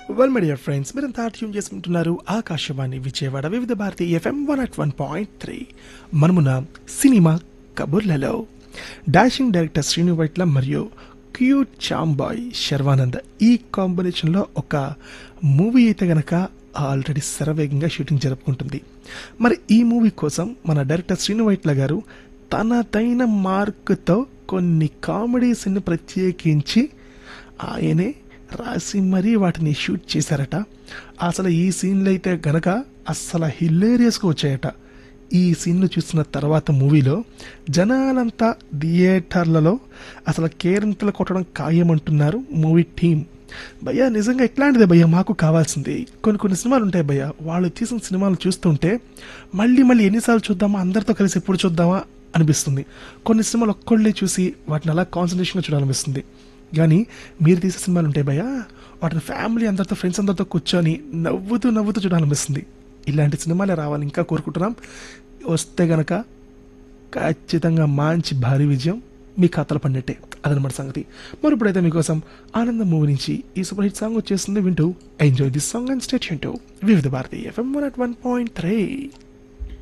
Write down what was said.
well my dear friends మీరంతా tune చేసుకుంటున్నారు Akashvani Vijayawada Vividh Bharati FM one at one point three మనమున cinema కబుర్లలో డాషింగ్ డైరెక్టర్ శ్రీను వైట్ల మరియు క్యూట్ చాంబాయ్ శర్వానంద్ ఈ కాంబినేషన్లో ఒక మూవీ అయితే గనక ఆల్రెడీ శరవేగంగా షూటింగ్ జరుపుకుంటుంది మరి ఈ మూవీ కోసం మన డైరెక్టర్ శ్రీను వైట్ల గారు తనదైన మార్కుతో కొన్ని కామెడీస్ని ప్రత్యేకించి ఆయనే రాసి మరీ వాటిని షూట్ చేశారట అసలు ఈ సీన్లు అయితే గనక అస్సలు హిల్లేరియస్గా వచ్చాయట ఈ సీన్లు చూసిన తర్వాత మూవీలో జనాలంతా థియేటర్లలో అసలు కేరింతలు కొట్టడం ఖాయమంటున్నారు మూవీ టీం భయ్యా నిజంగా ఇట్లాంటిదే భయ్యా మాకు కావాల్సింది కొన్ని కొన్ని సినిమాలు ఉంటాయి భయ్యా వాళ్ళు తీసిన సినిమాలు చూస్తుంటే మళ్ళీ మళ్ళీ ఎన్నిసార్లు చూద్దామా అందరితో కలిసి ఎప్పుడు చూద్దామా అనిపిస్తుంది కొన్ని సినిమాలు ఒక్కళ్ళే చూసి వాటిని అలా కాన్సన్ట్రేషన్గా చూడాలనిపిస్తుంది కానీ మీరు తీసే సినిమాలు ఉంటాయి భయ్యా వాటిని ఫ్యామిలీ అందరితో ఫ్రెండ్స్ అందరితో కూర్చొని నవ్వుతూ నవ్వుతూ చూడాలనిపిస్తుంది ఇలాంటి సినిమాలే రావాలి ఇంకా కోరుకుంటున్నాం వస్తే గనక ఖచ్చితంగా మంచి భారీ విజయం మీ ఖాతాలో పడినట్టే అదనమాట సంగతి మరి ఇప్పుడైతే మీకోసం ఆనందం మూవీ నుంచి ఈ సూపర్ హిట్ సాంగ్ వచ్చేస్తుంది వింటూ enjoy this song and state Vividh Bharati FM one at one point three